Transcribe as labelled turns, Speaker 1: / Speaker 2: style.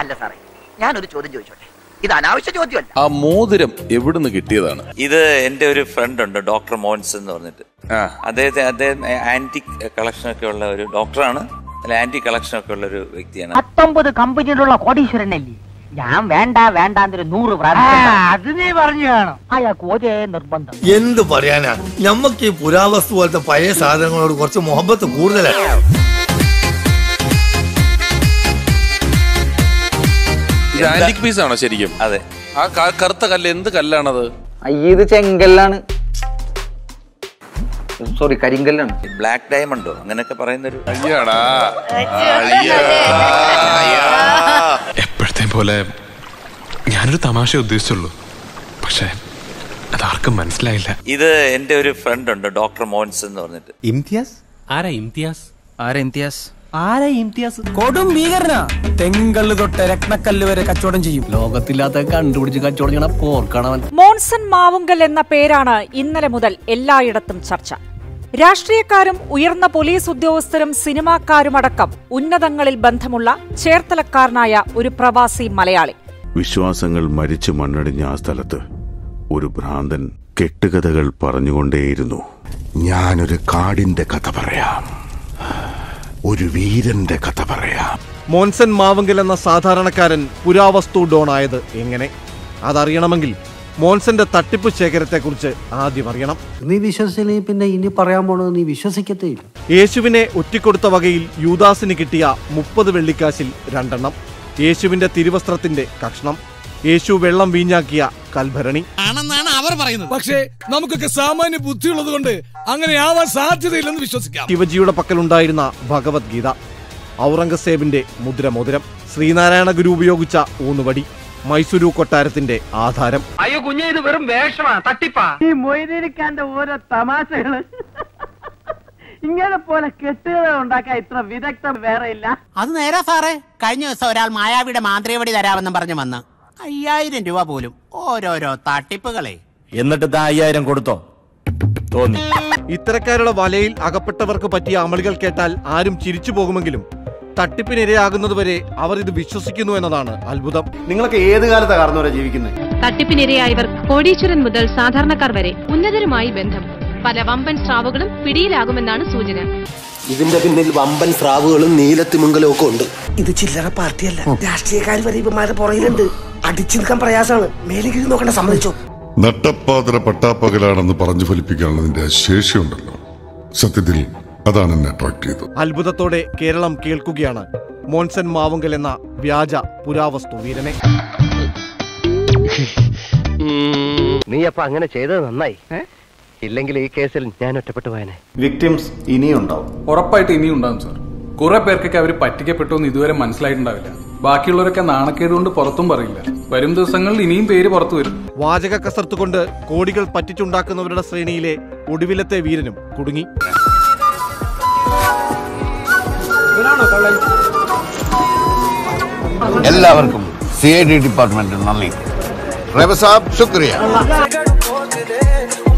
Speaker 1: അല്ല സാറേ ഞാനൊരു ചോദ്യം ചോദിച്ചോട്ടെ ഇത് അനാവശ്യ ചോദ്യമല്ല
Speaker 2: ആ മോതിരം എവിടുന്ന് കിട്ടിയതാണ്
Speaker 3: ഇത് എന്റെ ഒരു ഫ്രണ്ട് ഉണ്ട് ഡോക്ടർ മോൻസ് എന്ന് പറഞ്ഞിട്ട്
Speaker 2: ആ.
Speaker 3: അദ്ദേഹത്തെ അദ്ദേഹം ആന്റിക് കളക്ഷൻ ഒക്കെ ഉള്ള ഒരു ഡോക്ടറാണ് അല്ല ആന്റി കളക്ഷൻ ഒക്കെ ഉള്ള ഒരു വ്യക്തിയാണ്
Speaker 1: പത്തൊമ്പത് കമ്പനിയിലുള്ള കോടീശ്വരനല്ലേ ഞാൻ വേണ്ട വേണ്ട എന്നൊരു നൂറ് അത് നീ പറഞ്ഞു കാണും അയാൾക്ക് ഒരേ നിർബന്ധം
Speaker 4: എന്ത് പറയാനാ ഞമ്മക്ക് ഈ പുരാവസ്തു പോലത്തെ പഴയ സാധനങ്ങളോട് കുറച്ച് മുഹബത്ത് കൂടുതലാണ്
Speaker 2: ഇത് ആന്റിക് പീസ് ആണോ ശരിക്കും
Speaker 3: അതെ
Speaker 2: ആ ക- കറുത്ത കല്ല് എന്ത് കല്ലാണത്
Speaker 5: ഇത് ചെങ്കല്ലാണ് സോറി കരിങ്കല്ലാണ്
Speaker 3: ബ്ലാക്ക് ഡയമണ്ടോ അങ്ങനെയൊക്കെ പറയുന്ന ഒരു
Speaker 2: അയ്യാടാ
Speaker 6: എപ്പോഴത്തെ പോലെ ഞാനൊരു തമാശ ഉദ്ദേശിച്ചുള്ളൂ പക്ഷെ അതാർക്കും മനസ്സിലായില്ല
Speaker 3: ഇത് എന്റെ ഒരു ഫ്രണ്ട് ഉണ്ട് ഡോക്ടർ മോൻസ് എന്ന് പറഞ്ഞിട്ട്
Speaker 7: ഇംതിയാസ്
Speaker 8: ആരാ ഇംതിയാസ്
Speaker 7: ആരാ ഇംതിയാസ്
Speaker 8: ആരാ ഇംതിയാസ്
Speaker 7: കൊടും ഭീകരനാ തെങ്കല്ല് തൊട്ട് രത്നക്കല്ല് വരെ കച്ചവടം ചെയ്യും
Speaker 8: ലോകത്തില്ലാത്ത കണ്ടുപിടിച്ച് കച്ചവടം ചെയ്യണ പോർക്കണവൻ
Speaker 9: മോൺസൺ മാവുങ്കൽ എന്ന പേരാണ് ഇന്നലെ മുതൽ എല്ലായിടത്തും ചർച്ച രാഷ്ട്രീയക്കാരും ഉയർന്ന പോലീസ് ഉദ്യോഗസ്ഥരും സിനിമാക്കാരുമടക്കം ഉന്നതങ്ങളിൽ ബന്ധമുള്ള ചേർത്തലക്കാരനായ ഒരു പ്രവാസി മലയാളി
Speaker 10: വിശ്വാസങ്ങൾ മരിച്ചു മണ്ണടിഞ്ഞ ആ സ്ഥലത്ത് ഒരു ഭ്രാന്തൻ കെട്ടുകഥകൾ പറഞ്ഞുകൊണ്ടേയിരുന്നു ഞാനൊരു കാടിന്റെ കഥ പറയാം ഒരു വീരന്റെ കഥ പറയാം
Speaker 11: മോൻസൻ മാവങ്കൽ എന്ന സാധാരണക്കാരൻ പുരാവസ്തു ഡോൺ ആയത് എങ്ങനെ അതറിയണമെങ്കിൽ മോൻസന്റെ തട്ടിപ്പ് ശേഖരത്തെക്കുറിച്ച് ആദ്യം അറിയണം
Speaker 8: നീ വിശ്വസിച്ചില്ലെങ്കിൽ പിന്നെ ഇനി പറയാൻ പോണത് നീ വിശ്വസിക്കത്തേ ഇല്ല
Speaker 11: യേശുവിനെ ഒറ്റിക്കൊടുത്ത വകയിൽ യൂദാസിന് കിട്ടിയ മുപ്പത് വെള്ളിക്കാശിൽ രണ്ടെണ്ണം യേശുവിന്റെ തിരുവസ്ത്രത്തിന്റെ കഷ്ണം യേശു വെള്ളം വീഞ്ഞാക്കിയ കൽഭരണി
Speaker 7: ആണെന്നാണ് അവർ പറയുന്നത് പക്ഷേ നമുക്കൊക്കെ സാമാന്യ ബുദ്ധിയുള്ളത് കൊണ്ട് അങ്ങനെ ആവാൻ സാധ്യതയില്ലെന്ന് വിശ്വസിക്കാം
Speaker 11: ശിവജിയുടെ പക്കലുണ്ടായിരുന്ന ഭഗവത്ഗീത ഔറംഗസേബിന്റെ മുദ്രമോതിരം ശ്രീനാരായണ ഗുരു ഉപയോഗിച്ച ഊന്നുവടി മൈസൂരു കൊട്ടാരത്തിന്റെ ആധാരം
Speaker 1: അയ്യോ കുഞ്ഞെ ഇത് വെറും വേഷമാ തട്ടിപ്പാ ഈ മൊയ്തീനിക്കാന്റെ ഓരോ തമാശകള് ഇങ്ങനെ പോലെ കെട്ടുകഥ ഉണ്ടാക്കാൻ ഇത്ര വിദഗ്ധം വേറെ ഇല്ല
Speaker 12: അത് നേരാ സാറേ കഴിഞ്ഞ ദിവസം ഒരാൾ മായാവിയുടെ മാന്ത്രികവടി തരാമെന്നും പറഞ്ഞു വന്ന് അയ്യായിരം രൂപ പോലും ഓരോരോ തട്ടിപ്പുകളെ
Speaker 7: എന്നിട്ട് താ അയ്യായിരം കൊടുത്തോ തോന്നി
Speaker 11: ഇത്തരക്കാരുടെ വലയിൽ അകപ്പെട്ടവർക്ക് പറ്റിയ അമളികൾ കേട്ടാൽ ആരും ചിരിച്ചു പോകുമെങ്കിലും തട്ടിപ്പിനിരയാകുന്നതുവരെ അവർ ഇത് വിശ്വസിക്കുന്നു എന്നതാണ് അത്ഭുതം
Speaker 7: നിങ്ങളൊക്കെ ഏത് കാലത്താ കാരണവരെ ജീവിക്കുന്നത്
Speaker 9: തട്ടിപ്പിനിരയായവർ കോടീശ്വരൻ മുതൽ സാധാരണക്കാർ വരെ ഉന്നതരുമായി ബന്ധം പല വമ്പൻ സ്രാവുകളും പിടിയിലാകുമെന്നാണ് സൂചന
Speaker 7: ഇതിന്റെ പിന്നിൽ വമ്പൻ സ്രാവുകളും നീലത്തിമംഗലവും ഒക്കെ ഉണ്ട്
Speaker 12: ഇത് ചില്ലറ പാർട്ടിയല്ല രാഷ്ട്രീയക്കാർ വരെ ഇവന്മാരുടെ പുറകിലുണ്ട് അടിച്ചു നിൽക്കാൻ പ്രയാസമാണ് മേലേക്ക് നോക്കണ്ട സമ്മതിച്ചോ
Speaker 10: നട്ടപ്പാതിര പട്ടാപ്പകലാണെന്ന് പറഞ്ഞു ഫലിപ്പിക്കാനുള്ള നിന്റെ ശേഷിയുണ്ടല്ലോ സത്യത്തിൽ അതാണ് എന്നെ അട്രാക്ട് ചെയ്തത്
Speaker 11: അത്ഭുതത്തോടെ കേരളം കേൾക്കുകയാണ് മോൻസൻ മാവുങ്കൽ എന്ന വ്യാജ പുരാവസ്തു വീരനെ
Speaker 1: നീ അപ്പൊ അങ്ങനെ ചെയ്തത് നന്നായി ഇല്ലെങ്കിൽ ഈ കേസിൽ ഞാൻ ഒറ്റപ്പെട്ടു പോയനെ
Speaker 7: വിക്ടിംസ് ഇനിയും ഉണ്ടാവും
Speaker 6: ഉറപ്പായിട്ട് ഇനിയും ഉണ്ടാകും സാർ കുറെ പേർക്കൊക്കെ അവർ പറ്റിക്കപ്പെട്ടു എന്ന് ഇതുവരെ മനസ്സിലായിട്ടുണ്ടാവില്ല ബാക്കിയുള്ളവരൊക്കെ നാണക്കേട് കൊണ്ട് പുറത്തും പറയില്ല വരും ദിവസങ്ങളിൽ ഇനിയും പേര് പുറത്തു വരും
Speaker 11: വാചക കസർത്ത് കൊണ്ട് കോടികൾ പറ്റിച്ചുണ്ടാക്കുന്നവരുടെ ശ്രേണിയിലെ ഒടുവിലത്തെ വീരനും കുടുങ്ങി
Speaker 10: എല്ലാവർക്കും സി ഐ ഡി ഡിപ്പാർട്ട്മെന്റ് നന്ദി റബ സാബ് ശുക്രിയ